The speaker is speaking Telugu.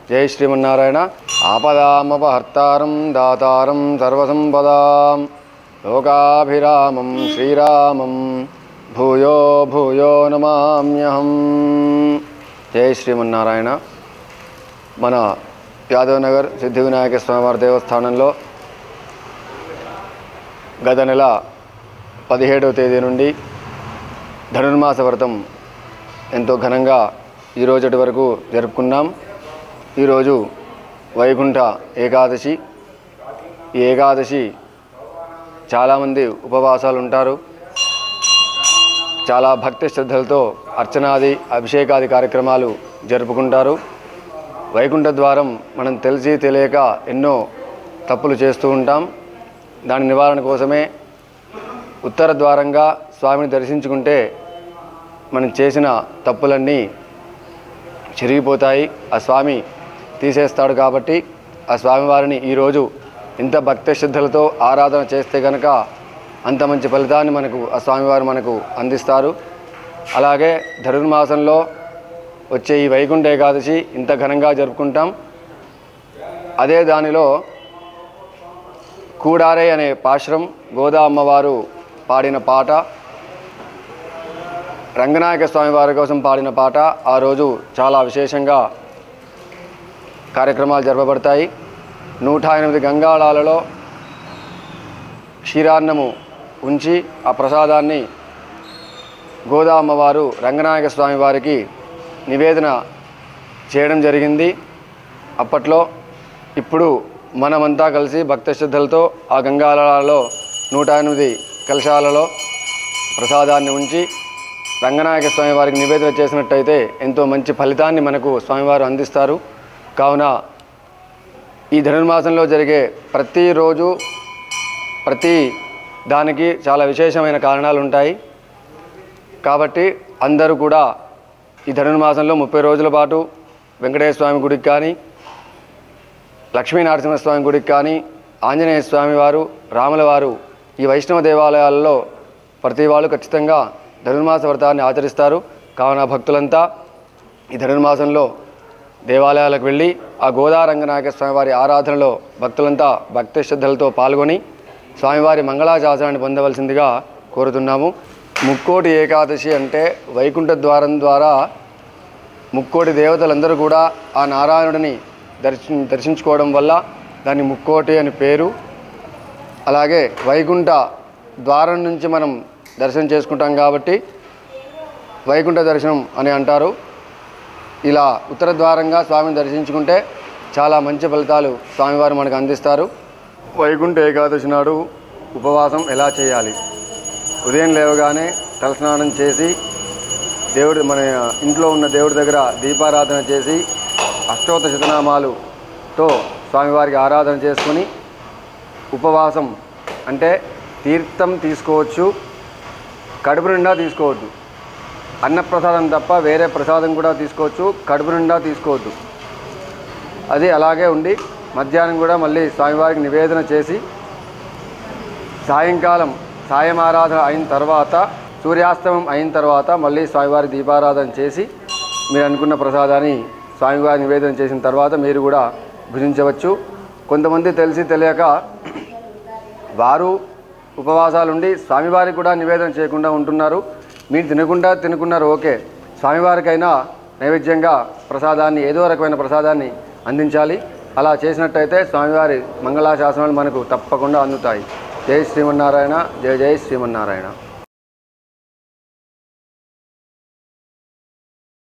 జై శ్రీమన్నారాయణ ఆపదామపహర్తారం దాతారం సర్వసంపదాం లోకాభిరామం శ్రీరామం భూయో భూయో నమామ్యహం జై శ్రీమన్నారాయణ మన యాదవ్ నగర్ సిద్ధి వినాయక స్వామివారి దేవస్థానంలో గత నెల పదిహేడవ తేదీ నుండి ధనుర్మాస వ్రతం ఎంతో ఘనంగా ఈ రోజటి వరకు జరుపుకున్నాం ఈరోజు వైకుంఠ ఏకాదశి ఈ ఏకాదశి చాలామంది ఉపవాసాలు ఉంటారు చాలా భక్తి శ్రద్ధలతో అర్చనాది అభిషేకాది కార్యక్రమాలు జరుపుకుంటారు వైకుంఠ ద్వారం మనం తెలిసి తెలియక ఎన్నో తప్పులు చేస్తూ ఉంటాం దాని నివారణ కోసమే ఉత్తర ద్వారంగా స్వామిని దర్శించుకుంటే మనం చేసిన తప్పులన్నీ చెరిగిపోతాయి ఆ స్వామి తీసేస్తాడు కాబట్టి ఆ స్వామివారిని ఈరోజు ఇంత భక్తి శ్రద్ధలతో ఆరాధన చేస్తే కనుక అంత మంచి ఫలితాన్ని మనకు ఆ స్వామివారు మనకు అందిస్తారు అలాగే ధనుర్మాసంలో వచ్చే ఈ వైకుంఠ ఏకాదశి ఇంత ఘనంగా జరుపుకుంటాం అదే దానిలో కూడారే అనే పాశ్రం గోదా అమ్మవారు పాడిన పాట రంగనాయక స్వామి వారి కోసం పాడిన పాట ఆ రోజు చాలా విశేషంగా కార్యక్రమాలు జరపబడతాయి నూట ఎనిమిది గంగాళాలలో క్షీరాన్నము ఉంచి ఆ ప్రసాదాన్ని గోదా అమ్మవారు రంగనాయక స్వామి వారికి నివేదన చేయడం జరిగింది అప్పట్లో ఇప్పుడు మనమంతా కలిసి భక్త శ్రద్ధలతో ఆ గంగాళాలలో నూట ఎనిమిది కలశాలలో ప్రసాదాన్ని ఉంచి రంగనాయక స్వామి వారికి నివేదన చేసినట్టయితే ఎంతో మంచి ఫలితాన్ని మనకు స్వామివారు అందిస్తారు కావున ఈ ధనుర్మాసంలో జరిగే ప్రతిరోజు ప్రతి దానికి చాలా విశేషమైన కారణాలు ఉంటాయి కాబట్టి అందరూ కూడా ఈ ధనుర్మాసంలో ముప్పై రోజుల పాటు వెంకటేశ్వర స్వామి గుడికి కానీ లక్ష్మీ నరసింహస్వామి గుడికి కానీ ఆంజనేయ స్వామి వారు రాముల వారు ఈ వైష్ణవ దేవాలయాల్లో ప్రతి వాళ్ళు ఖచ్చితంగా ధనుర్మాస వ్రతాన్ని ఆచరిస్తారు కావున భక్తులంతా ఈ ధనుర్మాసంలో దేవాలయాలకు వెళ్ళి ఆ గోదా రంగనాయక స్వామివారి ఆరాధనలో భక్తులంతా భక్తి శ్రద్ధలతో పాల్గొని స్వామివారి మంగళాచాసనాన్ని పొందవలసిందిగా కోరుతున్నాము ముక్కోటి ఏకాదశి అంటే వైకుంఠ ద్వారం ద్వారా ముక్కోటి దేవతలందరూ కూడా ఆ నారాయణుడిని దర్శి దర్శించుకోవడం వల్ల దాన్ని ముక్కోటి అని పేరు అలాగే వైకుంఠ ద్వారం నుంచి మనం దర్శనం చేసుకుంటాం కాబట్టి వైకుంఠ దర్శనం అని అంటారు ఇలా ఉత్తర ద్వారంగా స్వామిని దర్శించుకుంటే చాలా మంచి ఫలితాలు స్వామివారు మనకు అందిస్తారు వైకుంఠ ఏకాదశి నాడు ఉపవాసం ఎలా చేయాలి ఉదయం లేవగానే తలస్నానం చేసి దేవుడి మన ఇంట్లో ఉన్న దేవుడి దగ్గర దీపారాధన చేసి అష్టోత్తర శతనామాలుతో స్వామివారికి ఆరాధన చేసుకొని ఉపవాసం అంటే తీర్థం తీసుకోవచ్చు కడుపు నిండా తీసుకోవద్దు అన్నప్రసాదం తప్ప వేరే ప్రసాదం కూడా తీసుకోవచ్చు కడుపు నిండా తీసుకోవద్దు అది అలాగే ఉండి మధ్యాహ్నం కూడా మళ్ళీ స్వామివారికి నివేదన చేసి సాయంకాలం సాయం ఆరాధన అయిన తర్వాత సూర్యాస్తమం అయిన తర్వాత మళ్ళీ స్వామివారి దీపారాధన చేసి మీరు అనుకున్న ప్రసాదాన్ని స్వామివారి నివేదన చేసిన తర్వాత మీరు కూడా భుజించవచ్చు కొంతమంది తెలిసి తెలియక వారు ఉపవాసాలుండి స్వామివారికి కూడా నివేదన చేయకుండా ఉంటున్నారు మీరు తినకుండా తినుకున్నారు ఓకే స్వామివారికైనా నైవేద్యంగా ప్రసాదాన్ని ఏదో రకమైన ప్రసాదాన్ని అందించాలి అలా చేసినట్టయితే స్వామివారి మంగళాశాసనాలు మనకు తప్పకుండా అందుతాయి జై శ్రీమన్నారాయణ జయ జై శ్రీమన్నారాయణ